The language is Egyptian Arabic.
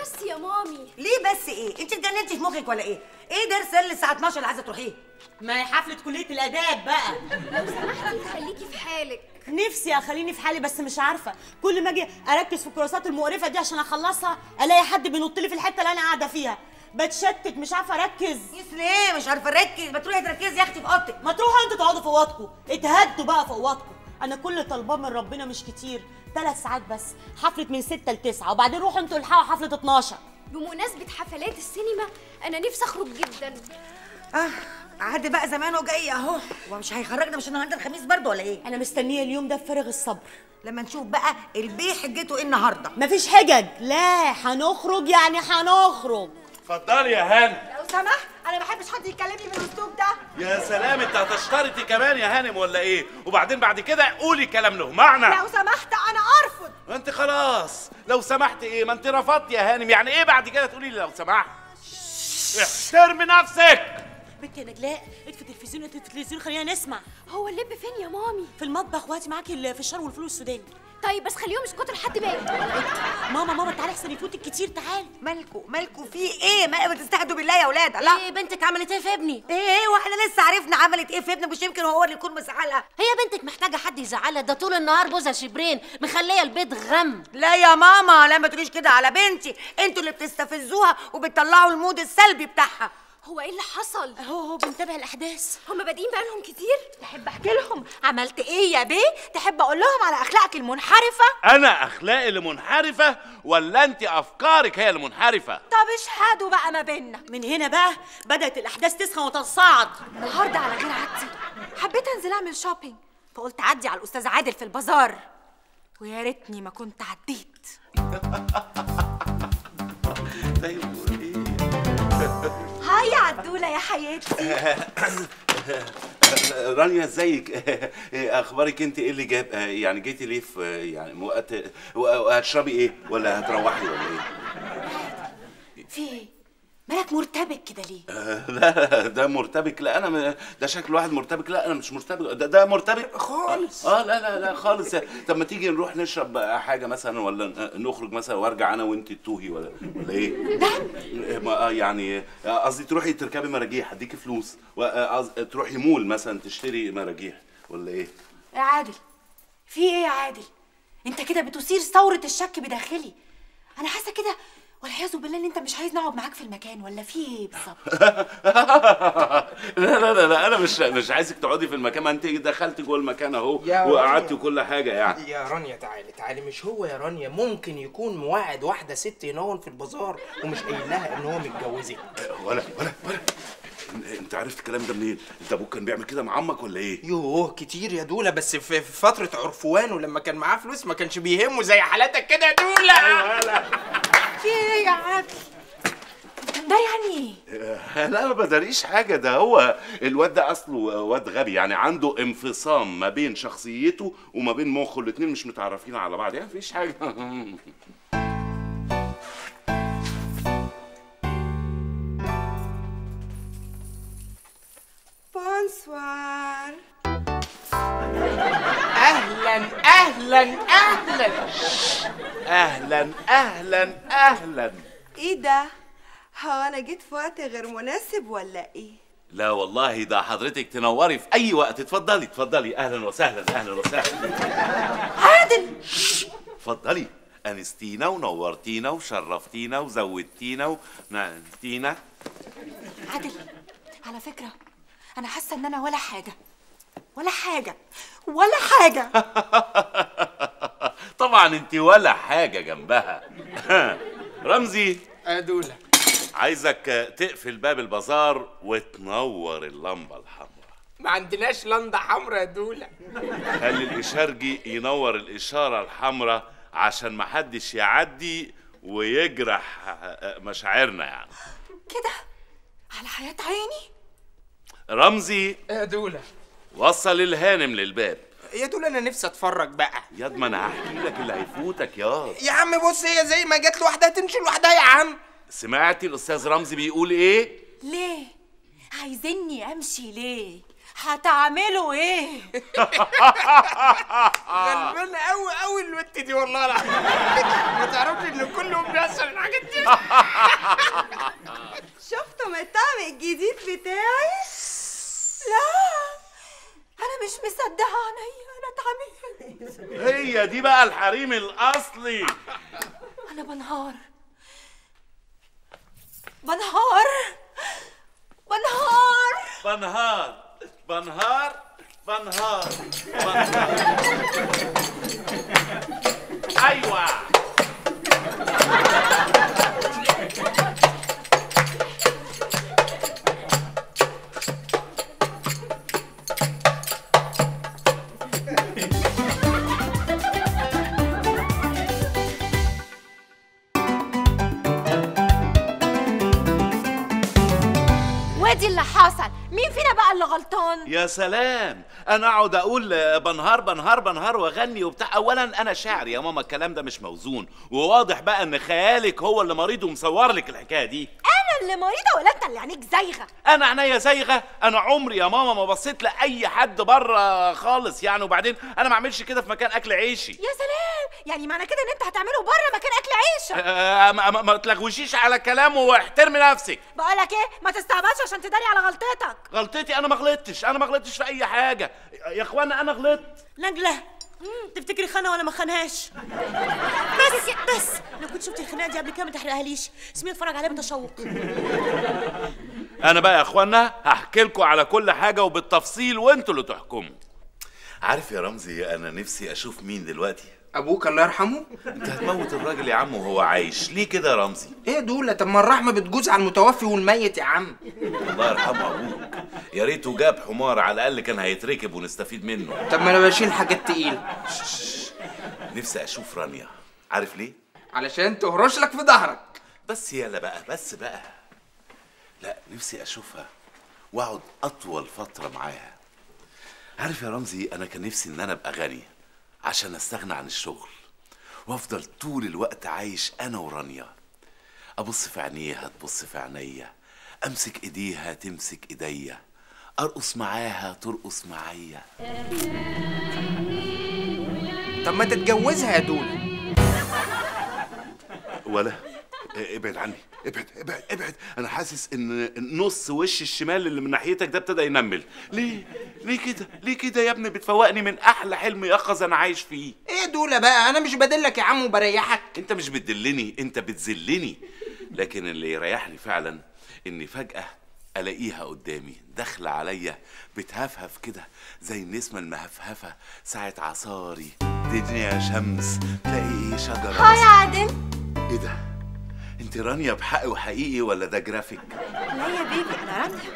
بس يا مامي ليه بس ايه انت اتجننتي في مخك ولا ايه ايه درس اللي الساعه 12 اللي عايزه تروحيه ما هي حفله كليه الاداب بقى لو سمحتي تخليكي في حالك نفسي اخليني في حالي بس مش عارفه كل ما اجي اركز في الكراسات المقرفه دي عشان اخلصها الاقي حد بينط لي في الحته اللي انا قاعده فيها بتشتت مش عارفه اركز يس ليه مش عارفه اركز ما تروحي تركزي يا اختي في اوضتك ما تروحوا انتوا تقعدوا في اوضتكم اتهدوا بقى في اوضتكم انا كل اللي طالباه من ربنا مش كتير ثلاث ساعات بس حفله من 6 ل 9 وبعدين روحوا انتوا الحقوا حفله 12 بمناسبة حفلات السينما أنا نفسي أخرج جدا اه عاد بقى زمانه جاي اهو هو مش هيخرجنا مش النهارده الخميس برضه ولا ايه انا مستنيه اليوم ده بفارغ الصبر لما نشوف بقى البيه حجته ايه النهارده مفيش حجج لا هنخرج يعني هنخرج اتفضلي يا هانم لو سمحت انا ما بحبش حد يكلمني بالاسلوب ده يا سلام انت هتشترطي كمان يا هانم ولا ايه وبعدين بعد كده قولي كلام له معنى لو سمحت انا ارفض انت خلاص لو سمحت ايه ما انت رفضت يا هانم يعني ايه بعد كده تقولي لي لو سمحت احترمي نفسك بنت يا نجلاء اطفي التلفزيون اطفي التلفزيون خلينا نسمع هو اللب فين يا مامي في المطبخ وهاتي معاكي الفشار والفول السوداني طيب بس خليهم يسكتوا لحد باقي ماما ماما تعالي احسن يفوتك كتير تعالي مالكوا مالكوا في ايه ما بتستهدوا بالله يا اولاد لا ايه بنتك عملت ايه في ابني ايه واحنا لسه عرفنا عملت ايه في ابنك مش يمكن هو اللي يكون مزعلها هي بنتك محتاجه حد يزعلها ده طول النهار بوزها شبرين مخليه البيت غم لا يا ماما لا ما تقوليش كده على بنتي انتوا اللي بتستفزوها وبتطلعوا المود السلبي بتاعها هو إيه اللي حصل؟ اهو هو بنتابع الاحداث هما بادئين بقالهم كتير؟ تحب احكي لهم عملت ايه يا بيه تحب اقول لهم على اخلاقك المنحرفه انا اخلاقي اللي منحرفه ولا انت افكارك هي اللي منحرفه طب اشهدوا بقى ما بينا من هنا بقى بدات الاحداث تسخن وتتصاعد النهارده على غير عادتي حبيت انزل اعمل شوبينج فقلت اعدي على الاستاذ عادل في البازار ويا ريتني ما كنت عديت طيب ايه هاي يا عدوله يا حياتي رانيا ازيك إيه اخبارك انت ايه اللي جاب آه، يعني جيتي ليه في آه، يعني وقت وهتشربي ايه ولا هتروحي ولا ايه في ايه مالك مرتبك كده ليه آه، لا ده مرتبك لا انا م- ده شكل واحد مرتبك لا انا مش مرتبك ده, ده مرتبك خالص. اه لا لا لا خالص طب ما تيجي نروح نشرب بقى حاجه مثلا ولا ن- نخرج مثلا وارجع انا وانت تتوهي ولا ولا ايه ما آه، يعني آه، قصدي تروحي تركبي مراجيح اديكي فلوس و- آه، قصد- تروحي مول مثلا تشتري مراجيح ولا ايه يا عادل في ايه يا عادل انت كده بتثير ثوره الشك بداخلي انا حاسه كده والعياذ بالله ان انت مش عايز نقعد معاك في المكان ولا في ايه بالظبط لا لا لا لا انا مش مش عايزك تقعدي في المكان ما انت دخلتي جوه المكان اهو يا وقعدتي رانيا. وكل حاجه يعني يا رانيا تعالي تعالي مش هو يا رانيا ممكن يكون مواعد واحدة ست ينون في البازار ومش قايل لها ان هو متجوزك ولا ولا ولا انت عرفت الكلام ده منين؟ انت ابوك كان بيعمل كده مع عمك ولا ايه؟ يوه كتير يا دولة بس في في فترة عرفوانه لما كان معاه فلوس ما كانش بيهمه زي حالاتك كده يا دولة في ايه يا عادل ده يعني ايه لا ما بداريش حاجه ده هو الواد ده اصله واد غبي يعني عنده انفصام ما بين شخصيته وما بين مخه الاتنين مش متعرفين على بعض يعني مفيش حاجه بونسوار اهلا اهلا اهلا اهلا اهلا اهلا ايه ده؟ هو انا جيت في وقت غير مناسب ولا ايه؟ لا والله ده حضرتك تنوري في اي وقت اتفضلي اتفضلي اهلا وسهلا اهلا وسهلا عادل اتفضلي انستينا ونورتينا وشرفتينا وزودتينا ونعمتينا عادل على فكره انا حاسه ان انا ولا حاجه ولا حاجه ولا حاجه طبعا انت ولا حاجه جنبها رمزي يا دولة عايزك تقفل باب البازار وتنور اللمبه الحمراء ما عندناش لندا حمرا يا دولة خلي الاشارجي ينور الاشاره الحمراء عشان محدش يعدي ويجرح مشاعرنا يعني كده على حياه عيني رمزي يا دولة وصل الهانم للباب يا دولة انا نفسي اتفرج بقى ياض ما انا هحكي لك اللي هيفوتك ياض يا عم بص هي زي ما جت لوحدها تمشي لوحدها يا عم سمعتي الاستاذ رمزي بيقول ايه ليه عايزيني امشي ليه هتعملوا ايه غلبانة قوي قوي البت دي والله العظيم ما تعرفش ان كلهم بيحصل الحاجات دي شفتوا الطعم الجديد بتاعي لا انا مش مصدقه عينيا انا اتعملت هي دي بقى الحريم الاصلي انا بنهار بنهار بنهار بنهار بنهار بنهار بنهار ايوه وادي اللي حصل مين فينا بقى اللي غلطان يا سلام انا اقعد اقول بنهار بنهار بنهار واغني وبتاع اولا انا شاعر يا ماما الكلام ده مش موزون وواضح بقى ان خيالك هو اللي مريض ومصور لك الحكايه دي انا اللي مريضه ولا انت اللي عينيك زايغه انا عينيا زايغه انا عمري يا ماما ما بصيت لاي حد بره خالص يعني وبعدين انا ما اعملش كده في مكان اكل عيشي يا سلام يعني معنى كده ان انت هتعمله بره مكان اكل عيشك آه، ما, ما, ما تلغوشيش على كلامه واحترمي نفسك بقولك ايه ما تستعبطش عشان تداري على غلطتك غلطتي انا ما غلطتش انا ما غلطتش في اي حاجه يا اخوانا انا غلطت نجلة تفتكري خانة وانا ما خانهاش بس بس لو كنت شفت الخناقه دي قبل كده ما تحرقهاليش اسمي اتفرج عليها بتشوق انا بقى يا اخوانا هحكي لكم على كل حاجه وبالتفصيل وانتوا اللي تحكموا عارف يا رمزي انا نفسي اشوف مين دلوقتي ابوك الله يرحمه انت هتموت الراجل يا عم وهو عايش ليه كده يا رمزي ايه دول طب ما الرحمه بتجوز على المتوفي والميت يا عم الله يرحمه ابوك يا ريته جاب حمار على الاقل كان هيتركب ونستفيد منه طب ما انا بشيل حاجات تقيله نفسي اشوف رانيا عارف ليه علشان تهرش لك في ظهرك بس يلا بقى بس بقى لا نفسي اشوفها واقعد اطول فتره معاها عارف يا رمزي انا كان نفسي ان انا ابقى غني عشان استغنى عن الشغل وافضل طول الوقت عايش انا ورانيا ابص في عينيها تبص في عينيا امسك ايديها تمسك ايديا ارقص معاها ترقص معايا طب ما تتجوزها يا دولة ولا ابعد عني ابعد ابعد ابعد انا حاسس ان نص وش الشمال اللي من ناحيتك ده ابتدى ينمل ليه ليه كده ليه كده يا ابني بتفوقني من احلى حلم يقظ انا عايش فيه ايه دولة بقى انا مش بدلك يا عم وبريحك انت مش بتدلني انت بتذلني لكن اللي يريحني فعلا اني فجأة الاقيها قدامي داخلة عليا بتهفهف كده زي النسمة المهفهفة ساعة عصاري دنيا شمس تلاقي شجرة هاي يا عادل ايه ده؟ انت رانيا بحق وحقيقي ولا ده جرافيك؟ لا يا بيبي انا رانيا